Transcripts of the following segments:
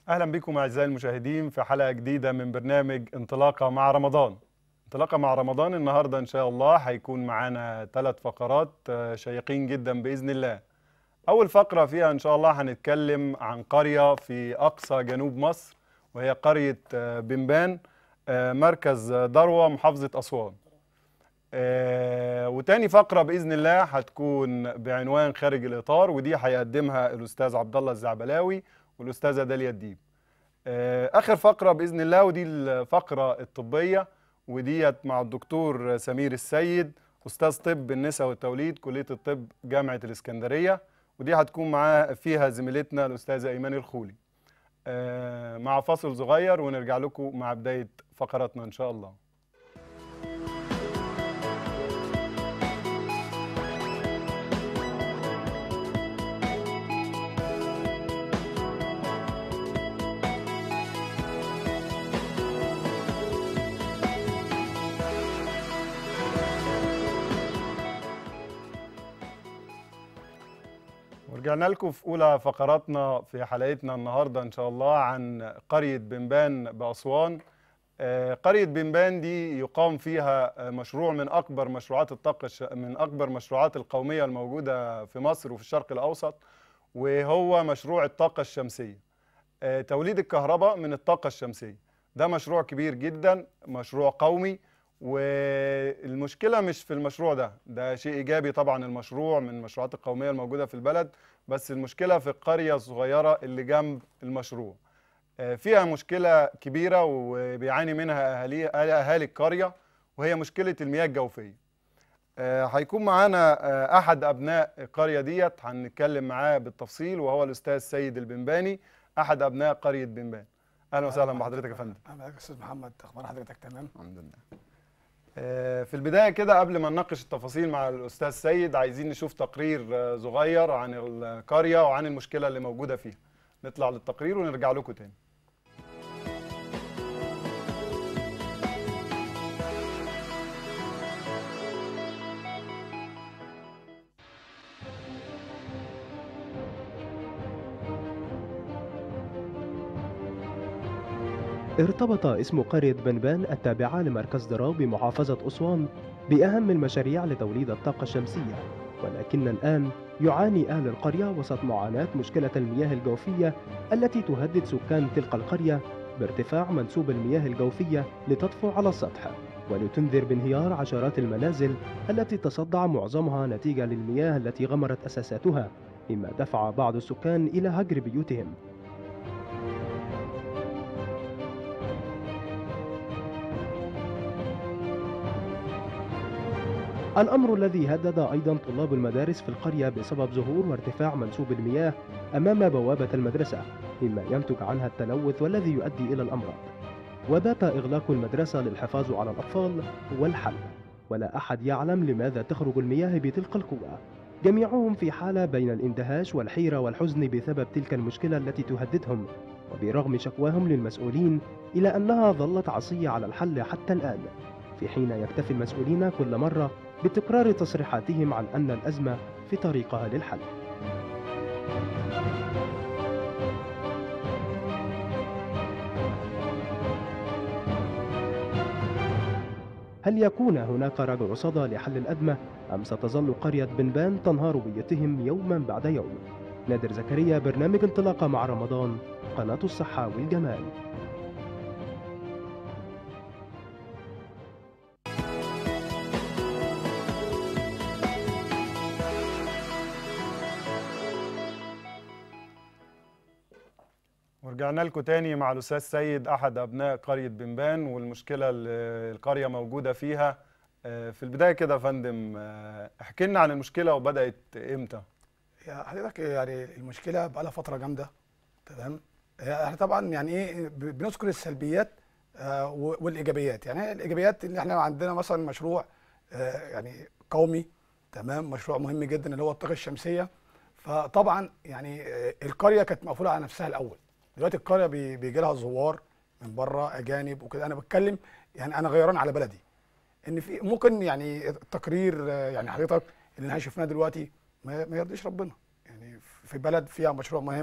اهلا بكم اعزائي المشاهدين في حلقه جديده من برنامج انطلاقه مع رمضان انطلاقه مع رمضان النهارده ان شاء الله هيكون معانا ثلاث فقرات آه، شيقين جدا باذن الله اول فقره فيها ان شاء الله هنتكلم عن قريه في اقصى جنوب مصر وهي قريه آه، بنبان آه، مركز ذروه محافظه اسوان آه، وتاني فقره باذن الله هتكون بعنوان خارج الاطار ودي هيقدمها الاستاذ عبد الله الزعبلاوي والاستاذه داليا الديب آه، اخر فقره باذن الله ودي الفقره الطبيه وديت مع الدكتور سمير السيد استاذ طب النساء والتوليد كليه الطب جامعه الاسكندريه ودي هتكون معاه فيها زميلتنا الاستاذه ايمان الخولي آه، مع فاصل صغير ونرجع لكم مع بدايه فقراتنا ان شاء الله ورجعنا لكم في اولى فقراتنا في حلقتنا النهارده ان شاء الله عن قريه بنبان باسوان آه، قريه بنبان دي يقام فيها آه، مشروع من اكبر مشروعات الطاقه الش- من اكبر مشروعات القوميه الموجوده في مصر وفي الشرق الاوسط وهو مشروع الطاقه الشمسيه آه، توليد الكهرباء من الطاقه الشمسيه ده مشروع كبير جدا مشروع قومي والمشكله مش في المشروع ده ده شيء ايجابي طبعا المشروع من المشروعات القوميه الموجوده في البلد بس المشكله في القريه الصغيره اللي جنب المشروع آه، فيها مشكله كبيره وبيعاني منها اهالي اهالي القريه وهي مشكله المياه الجوفيه آه، هيكون معانا آه، احد ابناء القريه ديت هنتكلم معاه بالتفصيل وهو الاستاذ سيد البنباني احد ابناء قريه بنبان اهلا وسهلا بحضرتك يا فندم اهلا بك يا استاذ محمد اخبار حضرتك تمام الحمد لله آه، في البداية كده قبل ما نناقش التفاصيل مع الأستاذ سيد عايزين نشوف تقرير آه، صغير عن القرية وعن المشكلة اللي موجودة فيها نطلع للتقرير ونرجع لكم تاني ارتبط اسم قرية بنبان التابعة لمركز ضراب بمحافظة أسوان بأهم المشاريع لتوليد الطاقة الشمسية ولكن الآن يعاني أهل القرية وسط معاناة مشكلة المياه الجوفية التي تهدد سكان تلك القرية بارتفاع منسوب المياه الجوفية لتطفو على السطح ولتنذر بانهيار عشرات المنازل التي تصدع معظمها نتيجة للمياه التي غمرت أساساتها مما دفع بعض السكان إلى هجر بيوتهم الأمر الذي هدد أيضا طلاب المدارس في القرية بسبب ظهور وارتفاع منسوب المياه أمام بوابة المدرسة مما ينتج عنها التلوث والذي يؤدي إلى الأمراض وبات إغلاق المدرسة للحفاظ على الأطفال هو الحل ولا أحد يعلم لماذا تخرج المياه بتلك القوة جميعهم في حالة بين الاندهاش والحيرة والحزن بسبب تلك المشكلة التي تهددهم وبرغم شكواهم للمسؤولين إلى أنها ظلت عصية على الحل حتى الآن في حين يكتفي المسؤولين كل مرة بتكرار تصريحاتهم عن أن الأزمة في طريقها للحل هل يكون هناك رجع صدى لحل الأزمة أم ستظل قرية بنبان تنهار بيوتهم يوما بعد يوم نادر زكريا برنامج انطلاقة مع رمضان قناة الصحة والجمال ورجعنا لكم تاني مع الأستاذ سيد أحد أبناء قرية بنبان والمشكلة اللي القرية موجودة فيها آه، في البداية كده يا فندم آه، احكي لنا عن المشكلة وبدأت إمتى يا حضرتك يعني المشكله بقى لها فتره جامده تمام هي احنا طبعا يعني ايه ب- بنذكر السلبيات آه، و- والايجابيات يعني الايجابيات ان احنا عندنا مثلا مشروع آه، يعني قومي تمام مشروع مهم جدا اللي هو الطاقه الشمسيه فطبعا يعني آه، القريه كانت مقفوله على نفسها الاول دلوقتي القريه بي- بيجي لها زوار من بره اجانب وكده انا بتكلم يعني انا غيران على بلدي ان في ممكن يعني التقرير آه، يعني حضرتك اللي احنا شفناه دلوقتي ما ما يرضيش ربنا يعني في بلد فيها مشروع مهم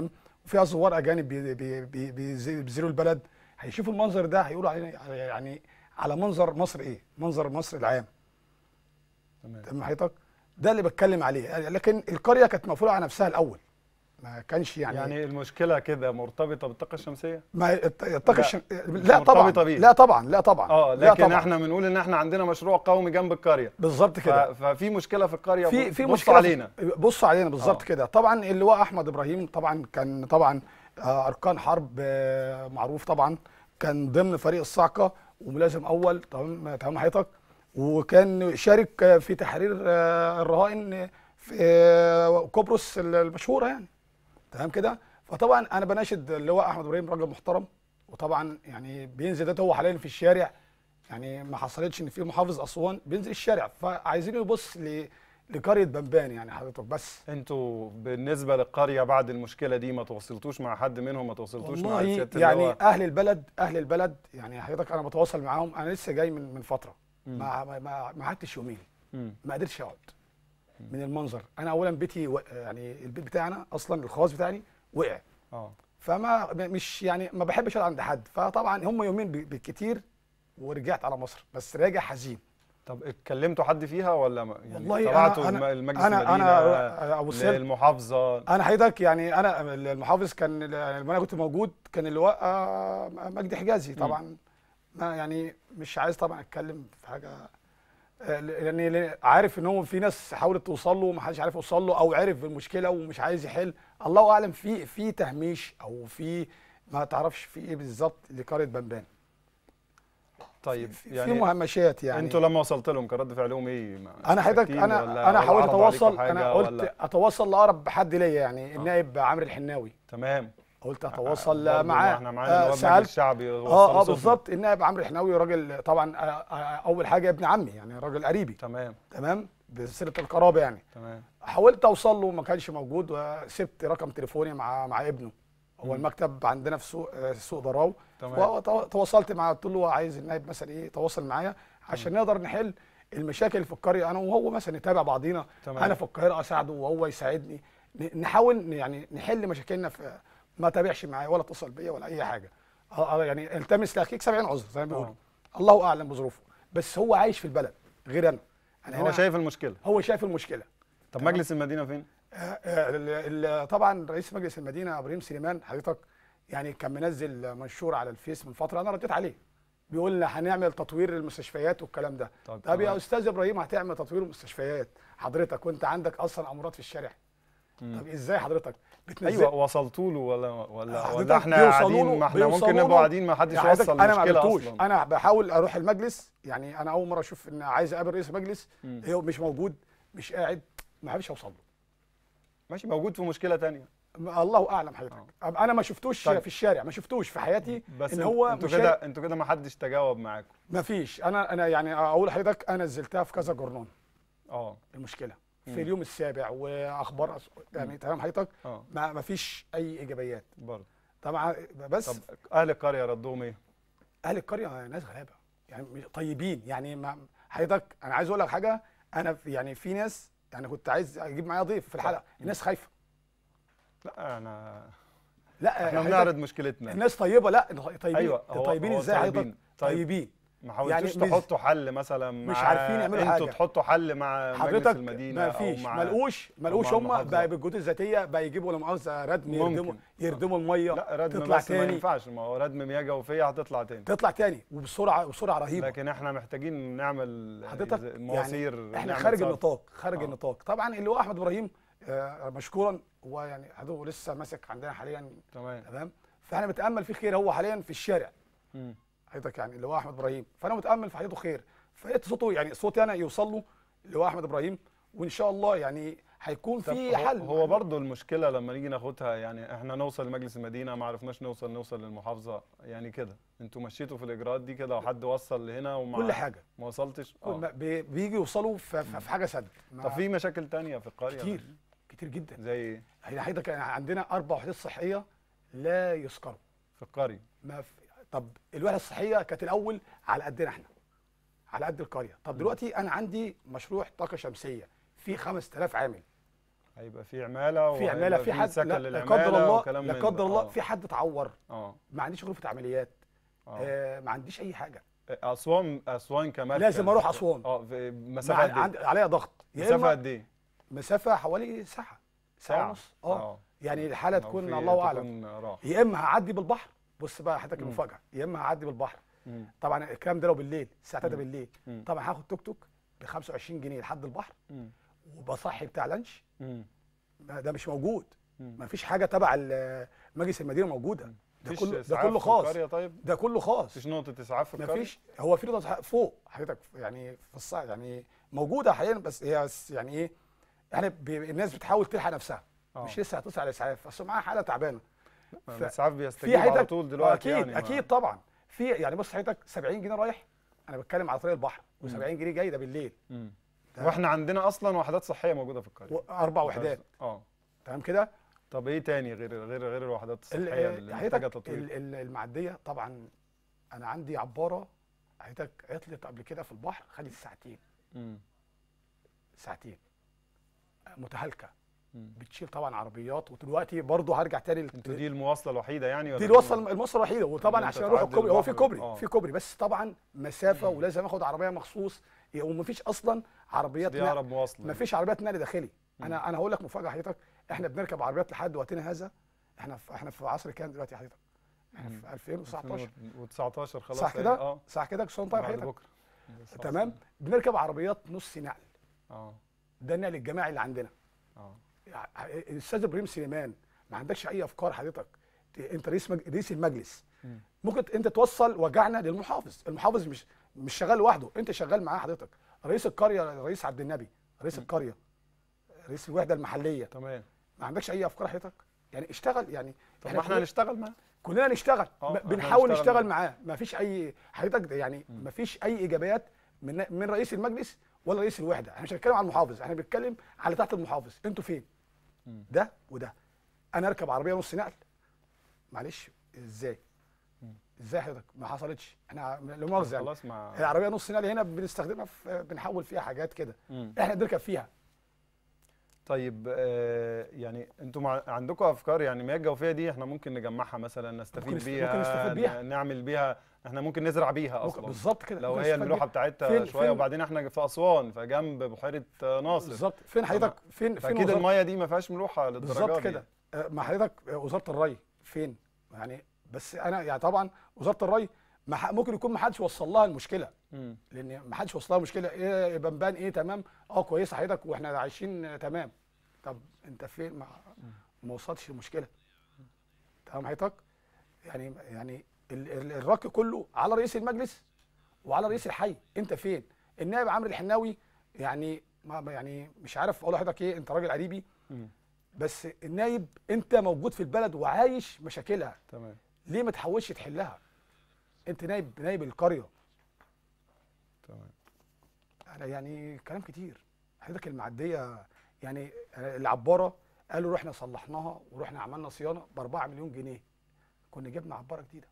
فيها زوار اجانب بي- بي- بي- بيزي- بيزوروا البلد هيشوفوا المنظر ده هيقولوا علينا على- يعني على منظر مصر ايه منظر مصر العام تمام تمام حضرتك ده اللي بتكلم عليه يعني لكن القريه كانت مقفوله على نفسها الاول ما كانش يعني, يعني المشكله كده مرتبطه بالطاقه الشمسيه ما الط- الطاقه لا، الشم... مش لا طبعا مرتبطة بيه. لا طبعا لا طبعا اه لا لكن طبعا. احنا بنقول ان احنا عندنا مشروع قومي جنب القريه بالظبط ف- كده ففي مشكله في القريه في في بصوا مشكله في- علينا بصوا علينا بالظبط آه. كده طبعا اللواء احمد ابراهيم طبعا كان طبعا آه، اركان حرب آه، معروف طبعا كان ضمن فريق الصاعقه وملازم اول تمام تمام حضرتك وكان شارك آه، في تحرير آه، الرهائن في آه، قبرص المشهوره يعني تمام كده فطبعا انا بناشد اللواء احمد ابراهيم راجل محترم وطبعا يعني بينزل ده هو حاليا في الشارع يعني ما حصلتش ان في محافظ اسوان بينزل الشارع فعايزين يبص ل- لقريه بنبان يعني حضرتك بس انتوا بالنسبه للقريه بعد المشكله دي ما تواصلتوش مع حد منهم ما تواصلتوش مع والله سياده يعني اللواء اهل البلد اهل البلد يعني حضرتك انا بتواصل معاهم انا لسه جاي من من فتره مم. ما ما ما ما قعدتش يومين مم. ما قدرتش اقعد من المنظر انا اولا بيتي و... يعني البيت بتاعنا اصلا الخاص بتاعي وقع اه فما م- مش يعني ما بحبش اقعد عند حد فطبعا هم يومين ب- بالكتير ورجعت على مصر بس راجع حزين طب اتكلمتوا حد فيها ولا ما- يعني والله أنا- طلعتوا أنا- الم- المجلس أنا- المدينه أنا وصلت- للمحافظه انا حضرتك يعني انا المحافظ كان لما انا كنت موجود كان اللواء آه، مجدي حجازي طبعا ما يعني مش عايز طبعا اتكلم في حاجه آه، لان لأن عارف ان هو في ناس حاولت توصل له وما حدش عارف يوصل له او عرف بالمشكله ومش عايز يحل الله اعلم في في تهميش او في ما تعرفش في ايه بالظبط لقريه بنبان طيب في, في يعني مهمشات يعني انتوا لما وصلت لهم كان رد فعلهم ايه ما- انا حضرتك ساكتين انا ولا- انا ولا حاولت عرضوا عليكم اتواصل حاجة انا قلت ولا- اتواصل لاقرب حد ليا يعني النائب عمرو الحناوي تمام قلت برضه اتواصل ما معاه احنا معانا آه، نواب مجلس سالت الشعبي اه وصلوا اه صوتنا. بالظبط النائب عمرو الحناوي راجل طبعا آه، آه، اول حاجه ابن عمي يعني راجل قريبي تمام تمام بصله القرابه يعني تمام حاولت اوصل له ما كانش موجود وسبت رقم تليفوني مع مع ابنه هو مم. المكتب عندنا في سوق آه، سوق ضراو تمام وتواصلت معاه قلت له عايز النائب مثلا ايه تواصل معايا عشان نقدر نحل المشاكل اللي في القريه انا وهو مثلا نتابع بعضينا تمام. انا في القاهره اساعده وهو يساعدني ن- نحاول يعني نحل مشاكلنا في ما تابعش معايا ولا اتصل بيا ولا اي حاجه آه، آه، يعني التمس لاخيك 70 عذر زي ما بيقولوا الله اعلم بظروفه بس هو عايش في البلد غير انا انا هو هنا شايف المشكله هو شايف المشكله طب تمام. مجلس المدينه فين آه، آه، ال- ال- طبعا رئيس مجلس المدينه ابراهيم سليمان حضرتك يعني كان منزل منشور على الفيس من فتره انا رديت عليه بيقول لنا هنعمل تطوير المستشفيات والكلام ده طب طب يا تمام. استاذ ابراهيم هتعمل تطوير المستشفيات حضرتك وانت عندك اصلا امراض في الشارع مم. طب ازاي حضرتك بتنزل ايوه وصلتوا له ولا ولا حضرتك ولا احنا بيوصلوا قاعدين له- ما احنا بيوصلوا ممكن له. نبقى قاعدين ما حدش يا حضرتك يوصل انا ما المشكله قابلتوش اصلا انا بحاول اروح المجلس يعني انا اول مره اشوف ان عايز اقابل رئيس المجلس مم. هو مش موجود مش قاعد ما عرفش اوصل له ماشي موجود في مشكله تانية الله اعلم حضرتك انا ما شفتوش طيب. في الشارع ما شفتوش في حياتي بس ان إن هو انتوا مشارك- كده انتوا كده ما حدش تجاوب معاكم ما فيش انا انا يعني اقول لحضرتك انا نزلتها في كذا جورنال اه المشكله مم. في اليوم السابع واخبار أس- يعني تمام حضرتك اه ما ما فيش اي ايجابيات برضه طبعا بس طب اهل القريه ردهم ايه اهل القريه ناس غلابه يعني مش- طيبين يعني ما حضرتك انا عايز اقول لك حاجه انا في- يعني في ناس يعني كنت عايز اجيب معايا ضيف في الحلقه الناس خايفه لا انا لا احنا حضرتك بنعرض مشكلتنا الناس طيبه لا طيبين ايوه هو- طيبين هو ازاي حضرتك طيبين. طيب. طيبين ما حاولتوش يعني مش- تحطوا حل مثلا مع مش عارفين يعملوا انتوا حاجة. تحطوا حل مع مجلس حضرتك المدينه ما أو فيش مع ما لقوش ما لقوش مع هم المحافظة. بقى بالجهود الذاتيه بقى يجيبوا لا مؤاخذه ردم يردموا ممكن. يردموا الميه لا ردم تطلع بس ما تاني ينفعش ما هو ردم مياه جوفيه هتطلع تاني تطلع تاني وبسرعه بسرعه رهيبه لكن احنا محتاجين نعمل حضرتك زي المواسير يعني احنا نعمل خارج صرف. النطاق خارج آه. النطاق طبعا اللي هو احمد ابراهيم آه، مشكورا هو يعني هو لسه ماسك عندنا حاليا تمام تمام فاحنا بنتامل فيه خير هو حاليا في الشارع مم. حضرتك يعني اللي هو احمد ابراهيم فانا متامل في حياته خير فلقيت صوته يعني صوتي انا يوصل له اللي هو احمد ابراهيم وان شاء الله يعني هيكون طب في هو- حل هو برضه المشكله لما نيجي ناخدها يعني احنا نوصل لمجلس المدينه ما عرفناش نوصل نوصل للمحافظه يعني كده انتوا مشيتوا في الاجراءات دي كده وحد وصل لهنا وما كل حاجه ما وصلتش كل اه ما بي- بيجي يوصلوا في, في في حاجه سد ما- طب في مشاكل تانية في القريه كتير كتير جدا زي ايه هي حضرتك يعني عندنا اربع وحدات صحيه لا يذكروا في القريه ما في طب الوحده الصحيه كانت الاول على قدنا احنا على قد القريه طب دلوقتي انا عندي مشروع طاقه شمسيه فيه 5000 عامل هيبقى في عماله في عماله وهيبقى في حد سكن لا لا للعماله قدر الله وكلام لا من قدر ده. الله آه. في حد اتعور اه ما عنديش غرفه عمليات اه آه ما عنديش اي حاجه اسوان اسوان كمان لازم أروح أسوان. اه في ما مسافه قد ايه؟ عندي عليا ضغط يا مسافه إما قد ايه؟ مسافه حوالي ساعه ساعه ساعة. ونص اه يعني الحاله أو تكون في- الله اعلم تكون راح يا اما هعدي بالبحر بص بقى حضرتك مم. المفاجاه يا اما هعدي بالبحر مم. طبعا الكلام ده لو بالليل الساعه 3 مم. بالليل مم. طبعا هاخد توك توك ب 25 جنيه لحد البحر مم. وبصحي بتاع لانش مم. ده ده مش موجود مم. ما فيش حاجه تبع ال- مجلس المدينه موجوده ده مفيش كله ده إسعاف كله في خاص القرية طيب؟ ده كله خاص مفيش نقطة إسعاف في ما القرية؟ فيش هو في نقطه فوق حضرتك يعني في الصع يعني موجوده حاليا بس هي بس يعني ايه يعني بي- الناس بتحاول تلحق نفسها آه. مش لسه هتصل على الاسعاف اصل معاها حاله تعبانه ف- الإسعاف في بيستجيب على حتت طول دلوقتي اكيد يعني ما- اكيد طبعا في يعني بص حضرتك 70 جنيه رايح انا بتكلم على طريق البحر و70 جنيه جاي ده بالليل مم. ده- واحنا عندنا اصلا وحدات صحيه موجوده في القريه اربع وحدات اه تمام كده طب ايه تاني غير غير غير الوحدات ال- الصحيه اللي محتاجه حضرتك تطوير ال- ال- المعديه طبعا انا عندي عباره حضرتك عطلت قبل كده في البحر خدت ساعتين مم. ساعتين متهالكه مم. بتشيل طبعا عربيات ودلوقتي برضه هرجع تاني للت- انتوا دي المواصله الوحيده يعني ولا دي الوصل المواصله الوحيده وطبعا إن أنت عشان اروح تعدي الكوبري هو في البحر كوبري آه. في كوبري بس طبعا مسافه ولازم اخد عربيه مخصوص ومفيش اصلا عربيات دي نقل اقرب مواصله مفيش عربيات نقل داخلي انا انا هقول لك مفاجاه حضرتك احنا بنركب عربيات لحد وقتنا هذا احنا في احنا في عصر كام دلوقتي يا حضرتك احنا في 2019 و19 خلاص صح كده اه صح كده كل سنه وأنت طيب بعد حضرتك بكره تمام بنركب عربيات نص نقل اه ده النقل الجماعي اللي عندنا اه يعني الاستاذ ابراهيم سليمان ما عندكش اي افكار حضرتك ت- انت رئيس مج... رئيس المجلس مم. ممكن انت توصل وجعنا للمحافظ المحافظ مش مش شغال لوحده انت شغال معاه حضرتك رئيس القريه رئيس عبد النبي رئيس القريه رئيس الوحده المحليه تمام ما عندكش اي افكار حضرتك يعني اشتغل يعني طب ما احنا كلنا- هنشتغل معاه كلنا نشتغل آه، م- إحنا بنحاول نشتغل نشتغل معاه. معاه ما فيش اي حضرتك يعني ما فيش اي ايجابيات من من رئيس المجلس ولا رئيس الوحده احنا مش هنتكلم عن المحافظ احنا بنتكلم على تحت المحافظ انتوا فين مم. ده وده انا اركب عربيه نص نقل معلش ازاي ازاي حضرتك ما حصلتش احنا لا مؤاخذه يعني خلاص مع العربيه نص نقل هنا بنستخدمها في بنحول فيها حاجات كده مم. احنا بنركب فيها طيب آه يعني انتوا مع... عندكم افكار يعني المياه الجوفيه دي احنا ممكن نجمعها مثلا نستفيد ممكن نست- بيها ممكن نستفاد بيها. ن- نعمل بيها احنا ممكن نزرع بيها ممكن- اصلا بالظبط كده لو ممكن هي نستفاد الملوحه بيها. بتاعتها فين- شويه فين- وبعدين احنا في اسوان فجنب بحيره آه، ناصر بالظبط فين حضرتك فين فين فاكيد وزارة- الميه دي ما فيهاش ملوحه للدرجه بالظبط دي كده آه، مع حضرتك آه، وزاره الري فين يعني بس انا يعني طبعا وزاره الري ما ح- ممكن يكون ما حدش وصل لها المشكله مم. لان ما حدش وصل لها المشكله ايه بنبان ايه تمام اه كويسه حضرتك واحنا عايشين آه، تمام طب انت فين ما, ما وصلتش المشكله تمام حضرتك يعني يعني ال- ال- الرك كله على رئيس المجلس وعلى رئيس الحي انت فين النائب عمرو الحناوي يعني ما ما- يعني مش عارف اقول لحضرتك ايه انت راجل قريبي مم. بس النايب انت موجود في البلد وعايش مشاكلها تمام ليه ما تحاولش تحلها انت نايب نايب القريه تمام انا يعني كلام كتير حضرتك المعديه يعني العباره قالوا رحنا صلحناها ورحنا عملنا صيانه ب 4 مليون جنيه كنا جبنا عباره جديده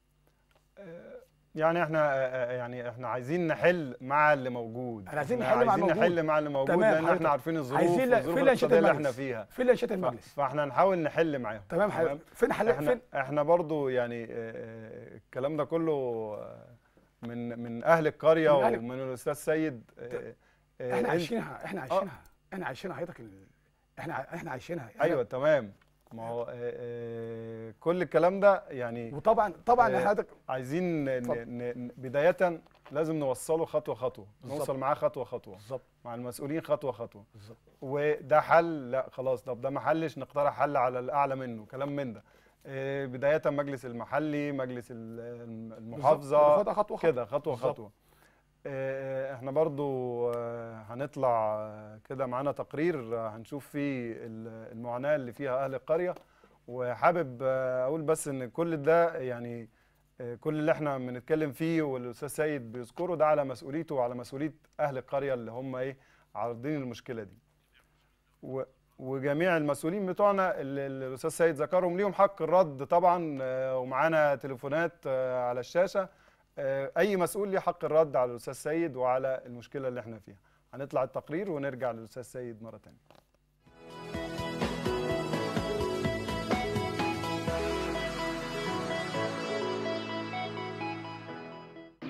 يعني احنا آه، آه، يعني احنا عايزين نحل مع اللي موجود احنا عايزين احنا نحل مع عايزين الموجود. نحل مع اللي موجود تمام لان حضرتك. احنا عارفين الظروف عايزين لا- والظروف فين لانشات الاقتصاديه اللي المجلس احنا فيها فين لانشات ف- المجلس فاحنا نحاول نحل معاهم تمام حضرتك فين حل احنا فين احنا برضو يعني آه، آه، الكلام ده كله آه، من من اهل القريه من أهل- ومن الاستاذ سيد آه، آه، احنا انت- عايشينها احنا عايشينها احنا عايشينها حضرتك ال- احنا ع- احنا عايشينها يعني ايوه تمام ما هو آه، آه، كل الكلام ده يعني وطبعا طبعا آه، حضرتك عايزين ن- اتفضل. ن- ن- بدايه لازم نوصله خطوه خطوه بالظبط. نوصل معاه خطوه خطوه بالظبط مع المسؤولين خطوه خطوه بالظبط وده حل لا خلاص طب ده ما حلش نقترح حل على الاعلى منه كلام من ده آه، بدايه مجلس المحلي مجلس ال- بالظبط. المحافظه خطوة خطوة خطوة. كده خطوه بالظبط. خطوه آه، احنا برضو آه، هنطلع آه، كده معانا تقرير آه، هنشوف فيه ال- المعاناه اللي فيها اهل القريه وحابب آه، اقول بس ان كل ده يعني آه، كل اللي احنا بنتكلم فيه والاستاذ سيد بيذكره ده على مسؤوليته وعلى مسؤوليه اهل القريه اللي هم ايه عارضين المشكله دي و- وجميع المسؤولين بتوعنا اللي اللي الاستاذ سيد ذكرهم ليهم حق الرد طبعا آه، ومعانا تليفونات آه، على الشاشه آه، اي مسؤول ليه حق الرد على الاستاذ سيد وعلى المشكله اللي احنا فيها هنطلع التقرير ونرجع للاستاذ سيد مره ثانيه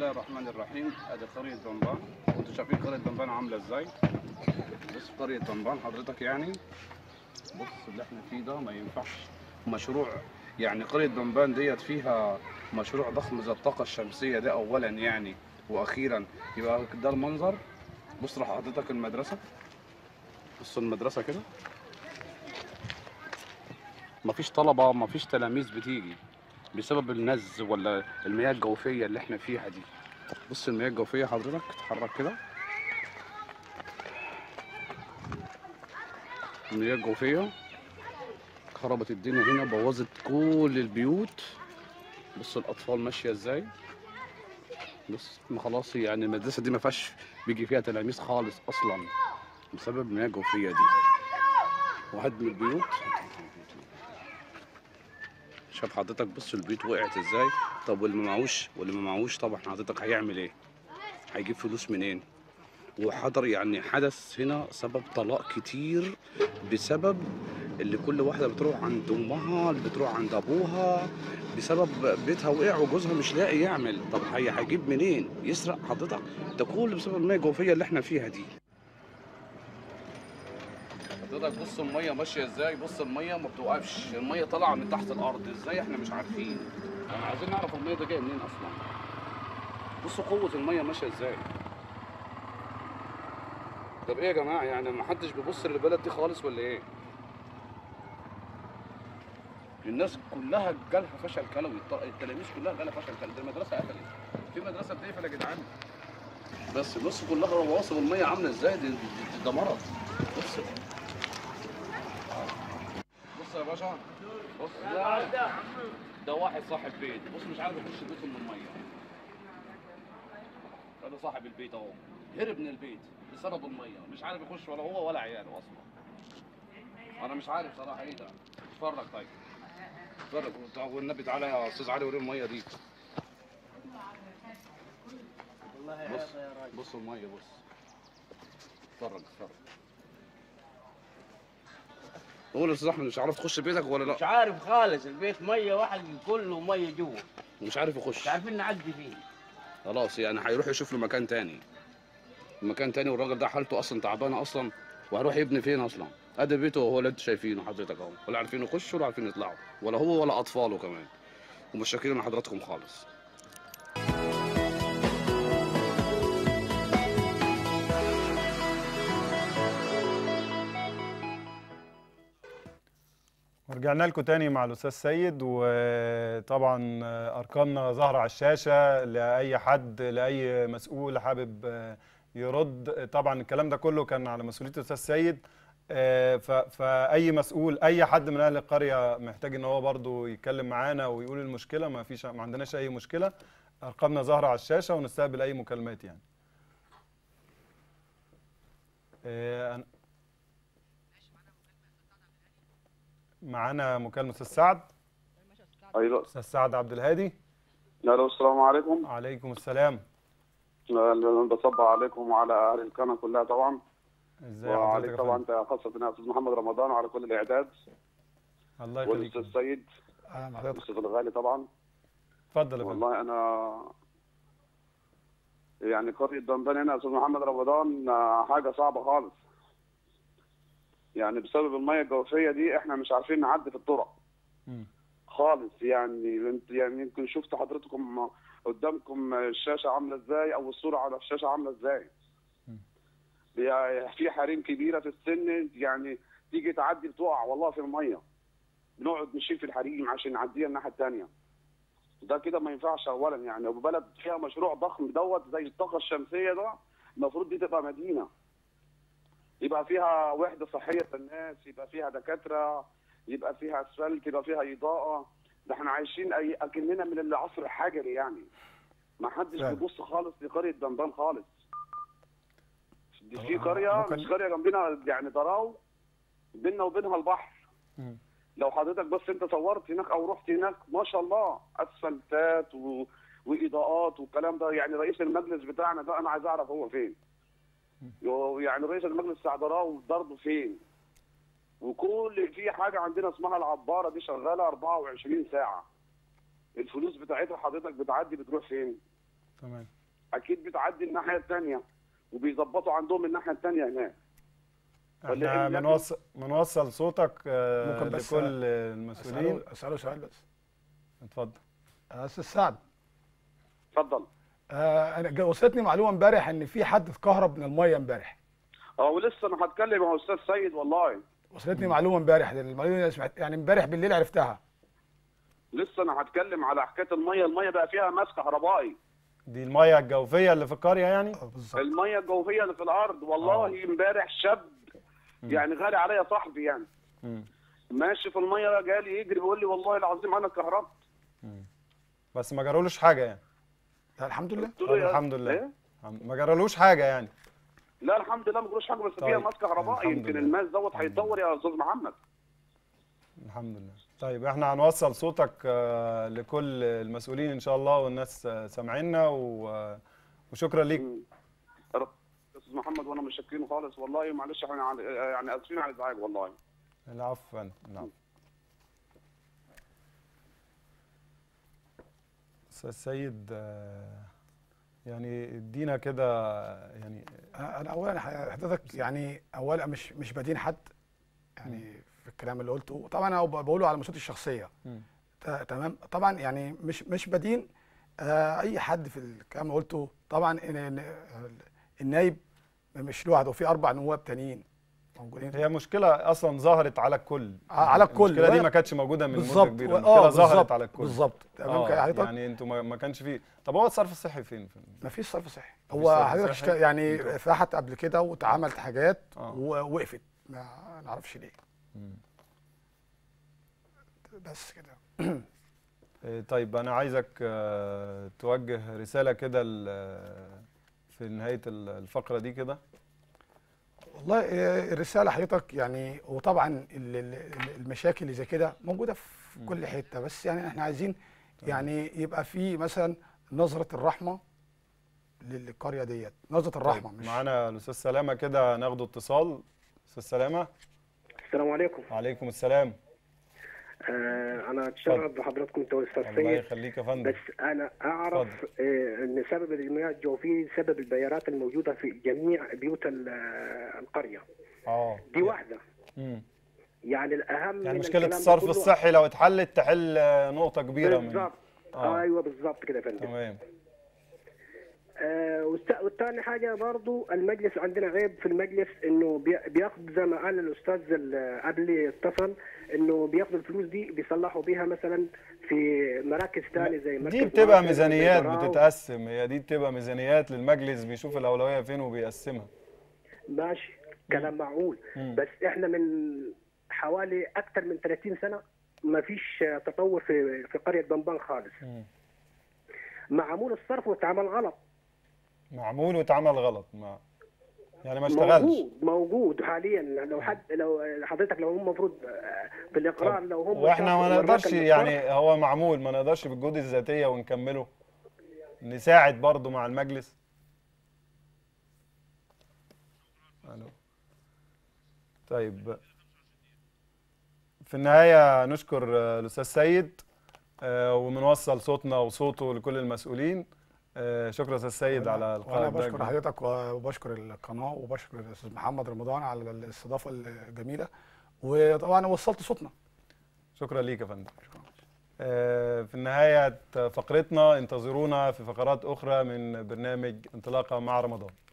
الله الرحمن الرحيم ادي قرية دنبان انتوا شايفين قرية دنبان عاملة ازاي بص قرية دنبان حضرتك يعني بص اللي احنا فيه ده ما ينفعش مشروع يعني قرية دنبان ديت فيها مشروع ضخم زي الطاقة الشمسية ده اولا يعني واخيرا يبقى ده المنظر بص راح حضرتك المدرسة بص المدرسة كده مفيش طلبة مفيش تلاميذ بتيجي بسبب النز ولا المياه الجوفية اللي احنا فيها دي بص المياه الجوفية حضرتك تتحرك كده المياه الجوفية خربت الدنيا هنا بوظت كل البيوت بص الأطفال ماشية ازاي بص ما خلاص يعني المدرسة دي ما فيهاش بيجي فيها تلاميذ خالص أصلا بسبب المياه الجوفية دي وهدم البيوت شاف حضرتك بص البيوت وقعت ازاي طب واللي ما معهوش واللي ما معهوش طبعا حضرتك هيعمل ايه هيجيب فلوس منين وحضر يعني حدث هنا سبب طلاق كتير بسبب اللي كل واحده بتروح عند امها اللي بتروح عند ابوها بسبب بيتها وقع وجوزها مش لاقي يعمل طب هي هيجيب منين يسرق حضرتك ده كله بسبب المياه الجوفيه اللي احنا فيها دي حضرتك بص الميه ماشيه ازاي بص الميه ما بتوقفش الميه طالعه من تحت الارض ازاي احنا مش عارفين احنا عايزين نعرف الميه ده جايه منين اصلا بصوا قوه الميه ماشيه ازاي طب ايه يا جماعه يعني ما حدش بيبص للبلد دي خالص ولا ايه الناس كلها جالها فشل كلوي الط- التلاميذ كلها جالها فشل كلوي ده المدرسه قفلت في مدرسه بتقفل يا جدعان بس بص كلها رواسب الميه عامله ازاي دي, دي, دي ده مرض بص بص يا باشا بص ده, ده واحد صاحب بيت بص مش عارف يخش بيته من الميه ده صاحب البيت اهو هرب من البيت بسبب الميه مش عارف يخش ولا هو ولا عياله اصلا انا مش عارف صراحه ايه ده اتفرج طيب اتفرج طب والنبي تعالى يا استاذ علي وريني الميه دي بص بص الميه بص اتفرج اتفرج قول يا استاذ احمد مش عارف تخش بيتك ولا لا مش عارف خالص البيت ميه واحد كله ميه جوه مش عارف يخش مش عارفين نعدي فيه خلاص يعني هيروح يشوف له مكان تاني مكان تاني والراجل ده حالته اصلا تعبانه اصلا وهيروح يبني فين اصلا ادي بيته وهو اللي انتوا شايفينه حضرتك اهو ولا عارفين يخشوا ولا عارفين يطلعوا ولا هو ولا اطفاله كمان ومش شاكرين من حضراتكم خالص ورجعنا لكم تاني مع الاستاذ سيد وطبعا ارقامنا ظاهره على الشاشه لاي حد لاي مسؤول حابب يرد طبعا الكلام ده كله كان على مسؤوليه الاستاذ سيد ف- فاي مسؤول اي حد من اهل القريه محتاج ان هو برضو يتكلم معانا ويقول المشكله ما فيش ما عندناش اي مشكله ارقامنا ظاهره على الشاشه ونستقبل اي مكالمات يعني آه، أنا- معانا مكالمه استاذ سعد ايوه استاذ سعد عبد الهادي الو السلام عليكم عليكم السلام أنا بصب عليكم وعلى اهل القناه كلها طبعا ازي حضرتك وعليك يا طبعا فندم؟ خاصه يا استاذ محمد رمضان وعلى كل الاعداد الله يخليك والاستاذ سيد اهلا بحضرتك الاستاذ الغالي طبعا اتفضل يا فندم والله انا يعني قريه دندان هنا يا استاذ محمد رمضان آه، حاجه صعبه خالص يعني بسبب الميه الجوفيه دي احنا مش عارفين نعدي في الطرق مم. خالص يعني انت يعني يمكن شفت حضرتكم قدامكم الشاشه عامله ازاي او الصوره على الشاشه عامله ازاي مم. يعني في حريم كبيره في السن يعني تيجي تعدي بتقع والله في الميه بنقعد نشيل في الحريم عشان نعديها الناحيه الثانيه ده كده ما ينفعش اولا يعني وبلد فيها مشروع ضخم دوت زي الطاقه الشمسيه ده المفروض دي تبقى مدينه يبقى فيها وحده صحيه للناس يبقى فيها دكاتره يبقى فيها اسفلت يبقى فيها اضاءه ده احنا عايشين اي اكننا من العصر الحجري يعني ما حدش فعلا. بيبص خالص لقريه دندان خالص دي في طب قريه ممكن- مش قريه جنبنا يعني ضراو بيننا وبينها البحر مم. لو حضرتك بس انت صورت هناك او رحت هناك ما شاء الله اسفلتات و... واضاءات والكلام ده يعني رئيس المجلس بتاعنا ده انا عايز اعرف هو فين يو- يعني رئيس المجلس بتاع ضراو برضه فين وكل في حاجه عندنا اسمها العباره دي شغاله 24 ساعه الفلوس بتاعتها حضرتك بتعدي بتروح فين تمام اكيد بتعدي الناحيه الثانيه وبيظبطوا عندهم الناحيه الثانيه هناك ولا احنا إيه؟ لكن- بنوصل بنوصل صوتك آه، ممكن بس لكل المسؤولين اساله اساله سؤال بس اتفضل آه، استاذ سعد اتفضل آه، انا جا- وصلتني معلومه امبارح ان في حد اتكهرب من الميه امبارح اه ولسه انا هتكلم مع استاذ سيد والله وصلتني معلومه امبارح المعلومه اللي سمعت يعني امبارح بالليل عرفتها لسه انا هتكلم على حكايه الميه الميه بقى فيها ماس كهربائي دي الميه الجوفيه اللي في القريه يعني آه، بالظبط الميه الجوفيه اللي في الارض والله امبارح شاب يعني غالي عليا صاحبي يعني مم. ماشي في الميه جالي يجري بيقول لي والله العظيم انا اتكهربت بس ما جرالوش حاجه يعني لا، الحمد لله قلت له يا- الحمد لله. إيه؟ ما جرالوش حاجه يعني لا الحمد لله ما جروش حاجه بس طيب. فيها ماس كهربائي الحمد يمكن لله. الماس دوت الحمد هيتدور يا استاذ محمد الحمد لله طيب احنا هنوصل صوتك آه، لكل المسؤولين ان شاء الله والناس آه، سامعيننا و- وشكرا ليك رب- استاذ محمد وانا مش شاكرين خالص والله معلش احنا عن- يعني اسفين على الازعاج والله العفو انت العفو استاذ سيد آه، يعني ادينا كده يعني انا أنا اولا حضرتك يعني اولا مش مش بدين حد يعني في الكلام اللي قلته طبعا انا ب- بقوله على مسؤوليتي الشخصيه مم. ت- تمام طبعا يعني مش مش بدين آه اي حد في الكلام اللي قلته طبعا إن- إن- النايب مش لوحده وفي اربع نواب تانيين موجودين هي مشكله اصلا ظهرت على الكل على الكل. المشكله دي وأنا- ما كانتش موجوده من مده بالظبط كبيره و- المشكله اه ظهرت بالظبط على الكل بالظبط تمام آه كده حضرتك يعني انتوا ما ما كانش فيه طب هو الصرف الصحي فين فين ما فيش صرف صحي مفيش هو صرف حضرتك صحي؟ اشت- يعني انتوا- فتحت قبل كده واتعملت حاجات آه. ووقفت ما نعرفش ليه مم. بس كده إيه، طيب انا عايزك آه، توجه رساله كده ل- في نهايه ال- الفقره دي كده والله آه، الرساله حضرتك يعني وطبعا ال- ال- ال- المشاكل اللي زي كده موجوده في كل حته بس يعني احنا عايزين يعني يبقى في مثلا نظره الرحمه للقريه ديت نظره الرحمه طيب مش معانا الاستاذ سلامه كده ناخده اتصال استاذ سلامه السلام عليكم وعليكم السلام آه انا اتشرف بحضراتكم انت والاستاذ الله سيد يخليك يا فندم بس انا اعرف آه ان سبب المياه الجوفيه سبب البيارات الموجوده في جميع بيوت ال- آه، القريه اه دي واحده مم. يعني الاهم يعني من مشكله الكلام ده الصرف كله- الصحي لو اتحلت تحل آه، نقطه كبيره من بالظبط آه. ايوه بالظبط كده يا فندم تمام آه والت- والتاني حاجه برضو المجلس عندنا عيب في المجلس انه بي- بياخد زي ما قال الاستاذ ال- قبل اتصل انه بياخدوا الفلوس دي بيصلحوا بيها مثلا في مراكز تاني زي مركز دي بتبقى مصر، ميزانيات البراو. بتتقسم هي دي بتبقى ميزانيات للمجلس بيشوف الاولويه فين وبيقسمها ماشي كلام معقول مم. بس احنا من حوالي اكثر من 30 سنه ما فيش تطور في في قريه بنبان خالص مم. معمول الصرف واتعمل غلط معمول واتعمل غلط ما يعني ما اشتغلش موجود موجود حاليا لو حد لو حضرتك لو هم المفروض في الاقرار لو هم واحنا شافوا ما نقدرش الرقم يعني بالصرف، هو معمول ما نقدرش بالجهود الذاتيه ونكمله نساعد برضو مع المجلس الو طيب في النهايه نشكر آه، الاستاذ سيد آه، وبنوصل صوتنا وصوته لكل المسؤولين آه، شكرا استاذ سيد على وانا القاء بشكر حضرتك وبشكر القناه وبشكر الاستاذ محمد رمضان على الاستضافه الجميله وطبعا وصلت صوتنا شكرا ليك يا فندم آه، في نهاية فقرتنا انتظرونا في فقرات أخرى من برنامج انطلاقة مع رمضان